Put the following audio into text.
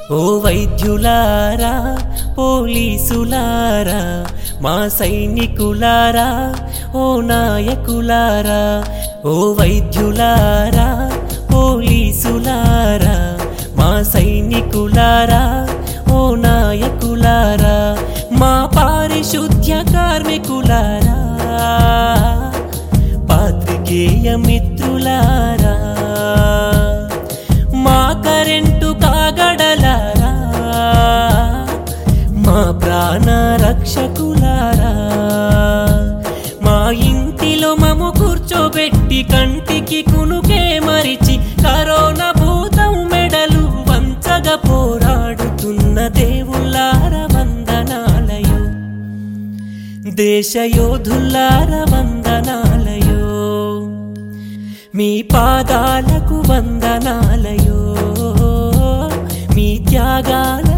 ఓ వైద్యులారా పోలీసులారా మా సైనికులారా ఓ నాయకులారా ఓ వైద్యులారా పోలీసులారా మా సైనికులారా ఓ నాయకులారా మా పారిశుద్ధ్య కార్మికులారా పాత్రికేయ మిత్రులారా మా కరెంటు కాగడలారా మా ప్రాణ రక్షకులారా మా ఇంటిలో మము కూర్చోబెట్టి కంటికి కునుకే మరిచి కరోనా భూతం మెడలు వంచగా పోరాడుతున్న దేవుళ్ళార వందనాలయో దేశయోధుల్లార వందనాలయో మీ పాదాలకు వందనాలయో మీ త్యాగాల